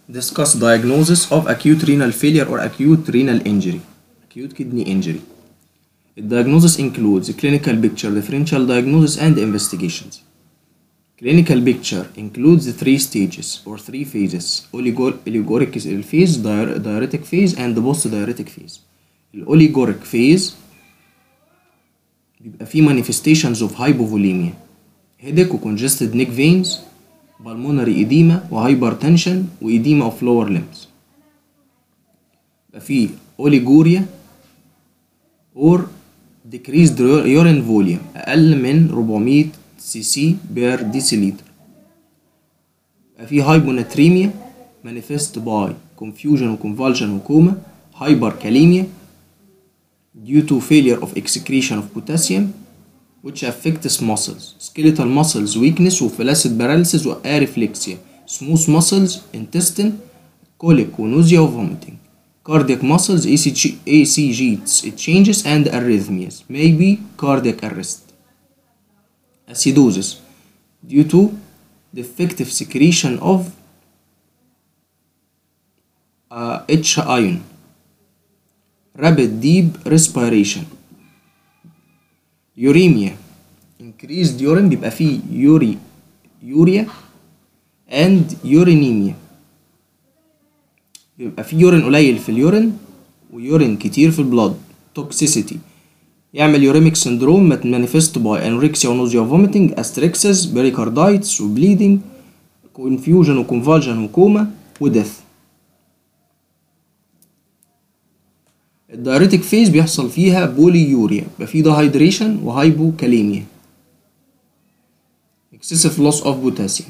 discuss diagnosis of acute renal failure or acute renal injury acute kidney injury The diagnosis includes clinical picture, differential diagnosis, and investigations. Clinical picture includes the three stages or three phases oligor- oligoric phase, diur- diuretic phase, and the post-diuretic phase. الأوليجوريك phase بيبقى فيه manifestations of hypovolemia headache و congested neck veins pulmonary edema و hypertension و edema of lower limbs يبقى فيه oliguria or decreased urine volume أقل من 400 سي سي بير ديسيليتر يبقى في hyponatremia manifest by confusion و convulsion و coma hyperkalemia due to failure of excretion of potassium which affects muscles skeletal muscles weakness و flaccid paralysis و areflexia smooth muscles intestine colic و nausea و vomiting cardiac muscles ECG, ECG changes and arrhythmias may be cardiac arrest acidosis due to defective secretion of uh, H ion rapid deep respiration uremia increased urine بيبقى فيه يوري يوريا and urinemia بيبقى فيه يورين قليل في اليورين ويورين كتير في البلاد toxicity يعمل يوريميك سندروم مانيفست باي انوركسيا ونوزيا وفوميتنج استريكسس بريكاردايتس وبليدنج كونفيوجن وكونفالجن وكوما وديث الدايريتك فيز بيحصل فيها بولي يوريا يبقى في دهايدريشن وهايبوكاليميا excessive loss of potassium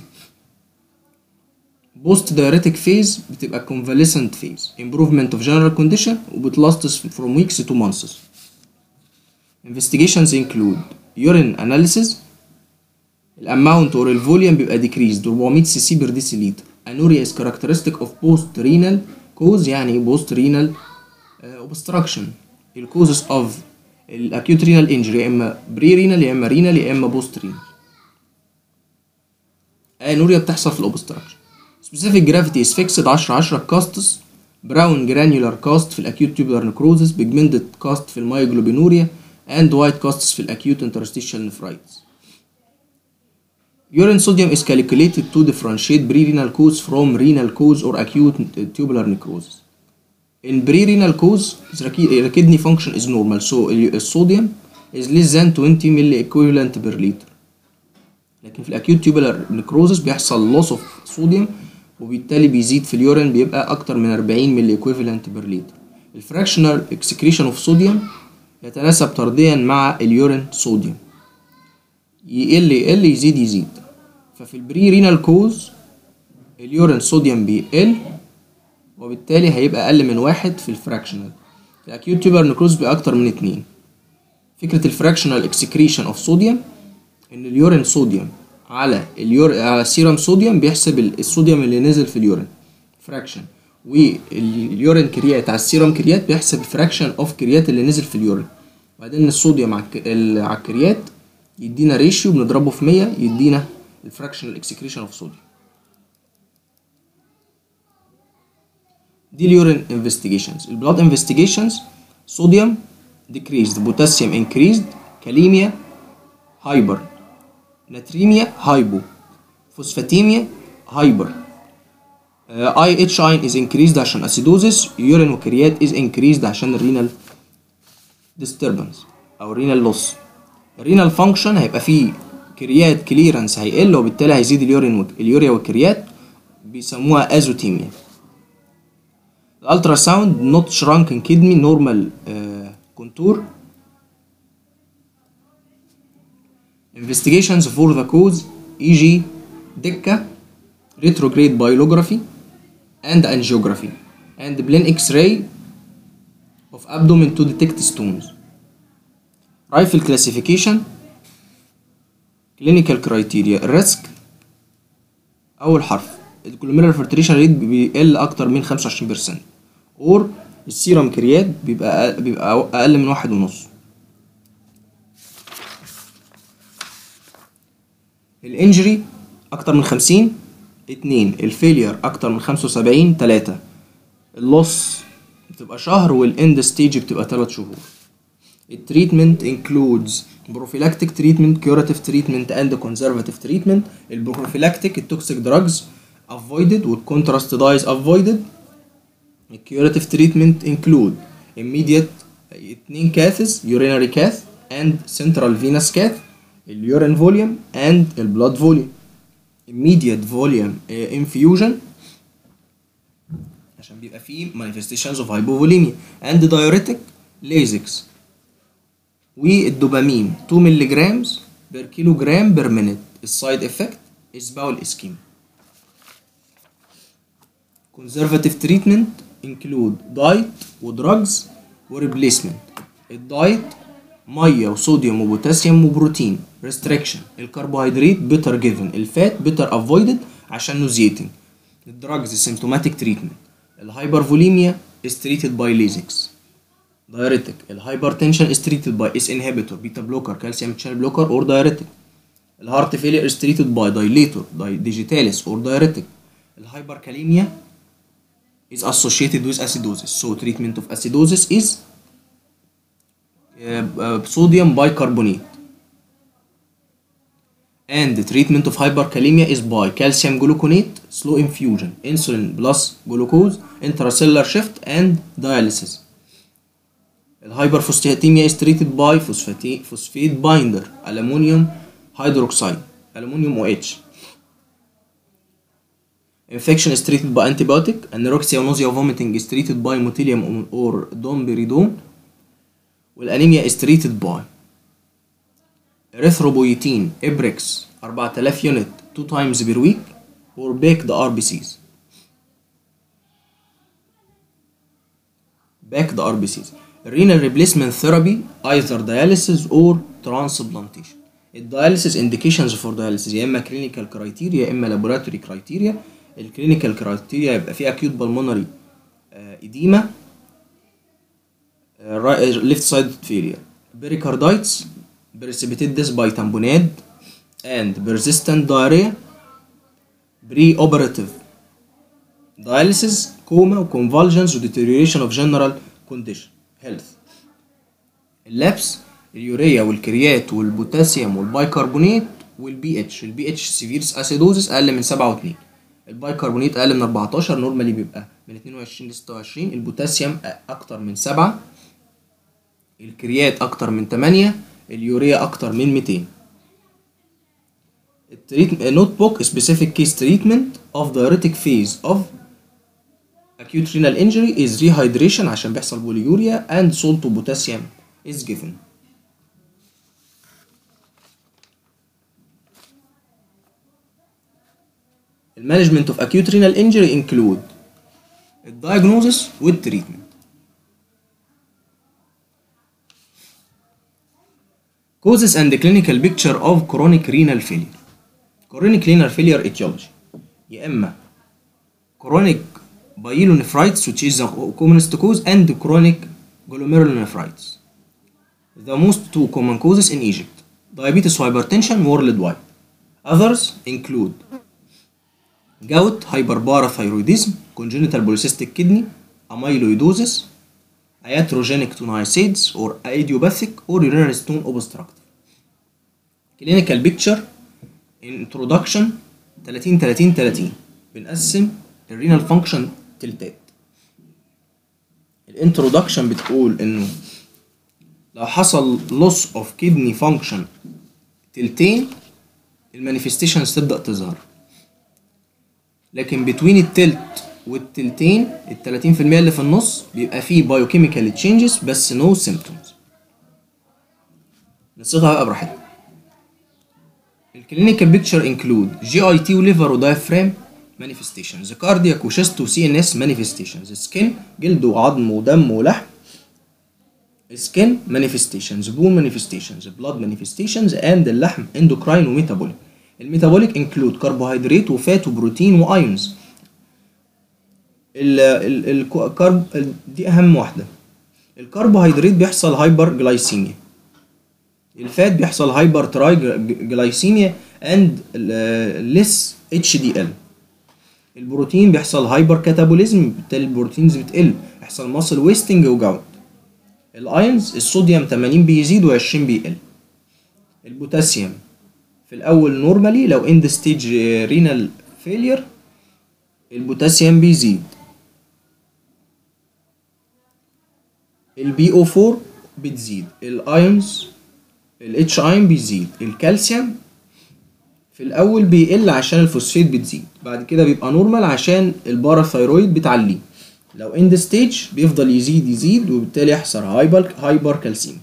بوست دايريتك فيز بتبقى convalescent phase improvement of general condition وبتلاست from weeks to months investigations include urine analysis الاماونت or الفوليوم بيبقى decreased 400 سي سي بير ديسيليتر anuria is characteristic of post renal cause يعني post renal uh, obstruction ال causes of ال acute renal injury يا اما بري رينال يا اما رينال يا اما بوست رينال انوريا بتحصل في الاوبستراكشن specific gravity is fixed 10 10 كاستس براون جرانيولار كاست في الاكيوت تيوبولار نكروزس بيجمنتد كاست في المايجلوبينوريا and white casts في الأكيوت interstitial nephritis. Urine sodium is calculated to differentiate pre-renal cause from renal cause or acute tubular necrosis. In pre-renal cause, the kidney function is normal, so the sodium is less than 20 milli equivalent per liter. لكن في الأكيوت tubular necrosis بيحصل loss of sodium وبالتالي بيزيد في اليورين بيبقى أكتر من 40 ملي equivalent per liter. الفراكشنال excretion of sodium يتناسب طرديا مع اليورين صوديوم يقل يقل يزيد يزيد ففي البري رينال كوز اليورين صوديوم بيقل وبالتالي هيبقى اقل من واحد في الفراكشنال في الاكيوت تيوبر نكروز بيبقى اكتر من اتنين فكرة الفراكشنال اكسكريشن اوف صوديوم ان اليورين صوديوم على اليور على السيرم صوديوم بيحسب الصوديوم اللي نزل في اليورين فراكشن واليورين كريات على السيرم كريات بيحسب فراكشن اوف كريات اللي نزل في اليورين وبعدين الصوديوم على الكريات يدينا ريشيو بنضربه في 100 يدينا الفراكشنال اكسكريشن اوف صوديوم دي اليورين انفستيجيشنز البلاد انفستيجيشنز صوديوم decreased بوتاسيوم increased كاليميا هايبر ناتريميا هايبو فوسفاتيميا هايبر اي اتش اين از انكريزد عشان اسيدوزيس يورين وكريات از انكريزد عشان الرينال ديستربنس او رينال لوس الرينال فانكشن هيبقى فيه كريات كليرنس هيقل وبالتالي هيزيد اليورين وك... اليوريا والكريات بيسموها ازوتيميا الالترا ساوند نوت شرانكن كدني نورمال كونتور investigations for the cause e.g. دكة retrograde biolography and angiography and plain x-ray of abdomen to detect stones rifle classification clinical criteria الريسك أول حرف الكولوميرال filtration rate بيقل أكتر من 25% or السيرم كريات بيبقى بيبقى أقل من واحد ونص الانجري أكتر من 50 اتنين الفيلير اكتر من خمسة وسبعين تلاتة اللوس بتبقى شهر والاند ستيج بتبقى تلات شهور التريتمنت includes prophylactic treatment curative treatment and conservative treatment البروفيلاكتيك التوكسيك drugs avoided والcontrast dyes avoided الكيوراتيف تريتمنت include immediate اتنين كاثز urinary cath and central venous cath اليورين فوليوم and البلاد فوليوم immediate volume uh, infusion عشان بيبقى فيه manifestations of hypovolemia and diuretic lasix والدوبامين 2 مللي جرامز بير كيلو جرام بير مينيت السايد افكت is bowel ischemia conservative treatment include diet ودراجز وريبليسمنت الدايت ميه وصوديوم وبوتاسيوم وبروتين restriction الكربوهيدرات better given الفات better avoided عشان نوزيتنج الدراجز symptomatic treatment الهايبرفوليميا is treated by lasix diuretic الهايبرتنشن is treated by S inhibitor beta blocker calcium channel blocker or diuretic الهارت failure is treated by dilator di- digitalis or diuretic الهايبركاليميا is associated with acidosis so treatment of acidosis is uh, uh, sodium bicarbonate and the treatment of hyperkalemia is by calcium gluconate slow infusion insulin plus glucose intracellular shift and dialysis الهايبرفوسفاتيميا is treated by phosphate phosphate binder aluminum hydroxide aluminum OH infection is treated by antibiotic anorexia nausea vomiting is treated by motilium or domperidone والانيميا is treated by erythropoietin ibrix 4000 unit 2 times per week or baked RBCs baked RBCs renal replacement therapy either dialysis or transplantation الدياليسيس indications for dialysis يا اما clinical criteria يا اما laboratory criteria الكلينيكال criteria يبقى فيه acute pulmonary uh, edema uh, right- left side failure pericarditis precipitated death by tamponade and persistent diarrhea pre-operative dialysis coma convulsions deterioration of general condition health اللبس اليوريا والكريات والبوتاسيوم والبايكربونات والبي اتش البي اتش سيفيرس اسيدوزس اقل من 7 و2 البايكربونات اقل من 14 نورمالي بيبقى من 22 ل 26 البوتاسيوم اكتر من 7 الكريات اكتر من 8 اليوريا اكتر من 200 نوت بوك specific case treatment of diuretic phase of acute renal injury is rehydration عشان بيحصل بوليوريا and salt وبوتاسيوم is given المانجمنت of acute renal injury include الدايجنوزس والتريتمنت causes and clinical picture of chronic renal failure chronic renal failure etiology يا اما chronic pyelonephritis which is the commonest cause and chronic glomerulonephritis the most two common causes in Egypt diabetes hypertension worldwide others include gout hyperparathyroidism congenital polycystic kidney amyloidosis iatrogenic toniacids or idiopathic or urinary stone obstructive clinical picture introduction 30 30 30 بنقسم الرينال فانكشن تلتات الانترودكشن بتقول انه لو حصل loss of kidney function تلتين المانيفستيشنز تبدأ تظهر لكن بتوين التلت والتلتين التلاتين في المية اللي في النص بيبقى فيه بايوكيميكال تشينجز بس نو سيمبتومز نصيغها بقى براحتنا الكلينيكال بيكتشر انكلود جي اي تي وليفر ودايفرام مانيفستيشنز كاردياك وشيست وسي ان اس مانيفستيشنز سكين جلد وعظم ودم ولحم سكين مانيفستيشنز بون مانيفستيشنز بلاد مانيفستيشنز اند اللحم اندوكراين وميتابوليك الميتابوليك انكلود كربوهيدرات وفات وبروتين وايونز ال ال الكرب دي اهم واحده الكربوهيدرات بيحصل هايبر جلايسيميا الفات بيحصل هايبر تراي جلايسيميا اند ليس اتش دي ال البروتين بيحصل هايبر كاتابوليزم بالتالي البروتينز بتقل يحصل ماسل ويستنج وجاوت الايونز الصوديوم 80 بيزيد و20 بيقل البوتاسيوم في الاول نورمالي لو اند ستيج رينال فيلير البوتاسيوم بيزيد البي او 4 بتزيد الايونز الاتش اين بيزيد الكالسيوم في الاول بيقل عشان الفوسفيت بتزيد بعد كده بيبقى نورمال عشان الباراثايرويد بتعليه لو اند ستيج بيفضل يزيد يزيد وبالتالي يحصل هايبر هايبر كالسيم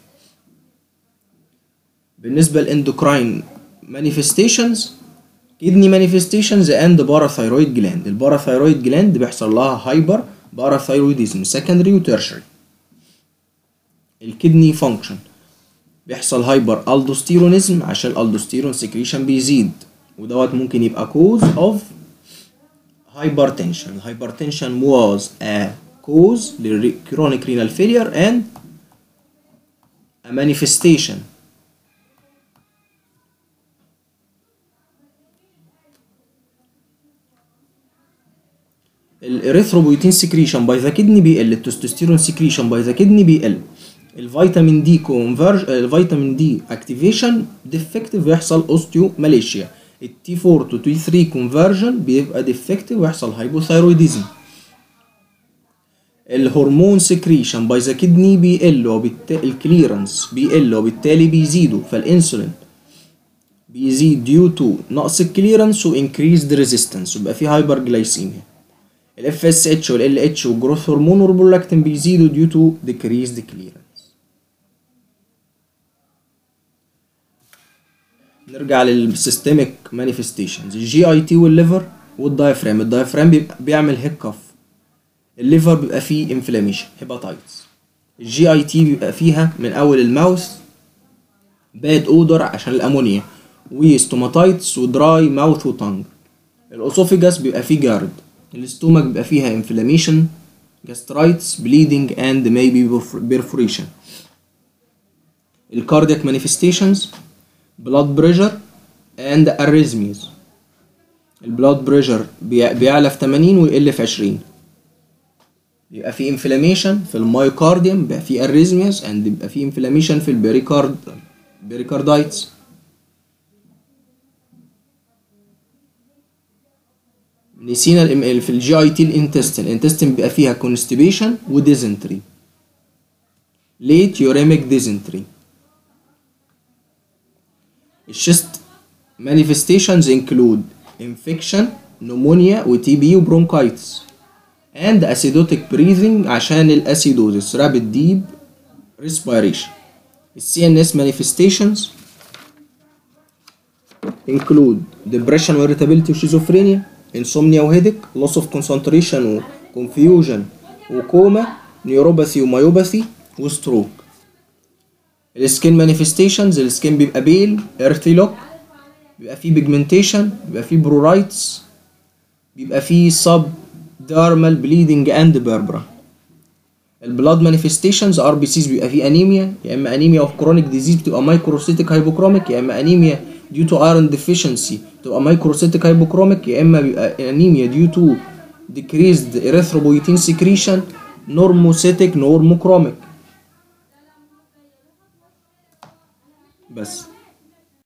بالنسبه للاندوكراين مانيفستيشنز كدني مانيفستيشنز اند باراثايرويد جلاند الباراثايرويد جلاند بيحصل لها هايبر باراثايرويدزم سكندري وتيرشري الكدني فانكشن بيحصل هايبر الدوستيرونيزم عشان الالدوستيرون سكريشن بيزيد ودوت ممكن يبقى كوز اوف hypertension hypertension was a cause للchronic renal failure and a manifestation الاريثروبويتين سكريشن باي ذا كدني بيقل التستوستيرون سكريشن باي ذا كدني بيقل الفيتامين دي كونفرج الفيتامين دي اكتيفيشن ديفكتيف ويحصل اوستيو ماليشيا التي 4 تو تي 3 كونفرجن بيبقى ديفكتيف ويحصل هايبوثايرويديزم الهرمون سكريشن باي ذا كدني بيقل وبالتالي الكليرنس بيقل وبالتالي بيزيدوا فالانسولين بيزيد ديو تو نقص الكليرنس وانكريزد ريزيستنس ويبقى في هايبر جلايسيميا الاف اس اتش والال اتش والجروث هرمون والبرولاكتين بيزيدوا ديو تو ديكريزد كليرنس نرجع للسيستميك مانيفستيشنز الجي اي تي والليفر والدايفرام الدايفرام بيبقى بيعمل هيكف الليفر بيبقى فيه انفلاميشن هيباتايتس الجي اي تي بيبقى فيها من اول الماوث باد اودر عشان الامونيا وستوماتايتس ودراي ماوث وتانج الاسوفيجاس بيبقى فيه جارد الاستومك بيبقى فيها انفلاميشن gastritis bleeding and maybe perforation الكاردياك manifestations blood pressure and arrhythmias البلاد بريشر بيعلى في 80 ويقل في 20 بيبقى في انفلاميشن في المايوكارديوم بيبقى في arrhythmias and بيبقى في انفلاميشن في البريكارد بريكاردايتس نسينا الام في الجي اي تي الانتستين الانتستين بيبقى فيها كونستيبيشن وديزنتري ليت يوريميك ديزنتري الشست manifestations include infection pneumonia و TB و bronchitis and acidotic breathing عشان الاسيدوزس rapid deep respiration ال CNS manifestations include depression و irritability و schizophrenia insomnia و headache loss of concentration و confusion و coma neuropathy و myopathy و stroke السكين مانيفستيشنز السكين بيبقى بيل ايرثي لوك بيبقى فيه بيجمنتيشن بيبقى فيه برورايتس بيبقى فيه سب دارمال بليدنج اند بيربرا البلاد مانيفستيشنز ار بي سيز بيبقى فيه انيميا يا اما انيميا اوف كرونيك ديزيز بتبقى مايكروسيتيك هايبوكروميك يا اما انيميا ديو تو ايرون ديفيشنسي بتبقى مايكروسيتيك هايبوكروميك يا اما بيبقى انيميا ديو تو decreased erythropoietin secretion normocytic normochromic بس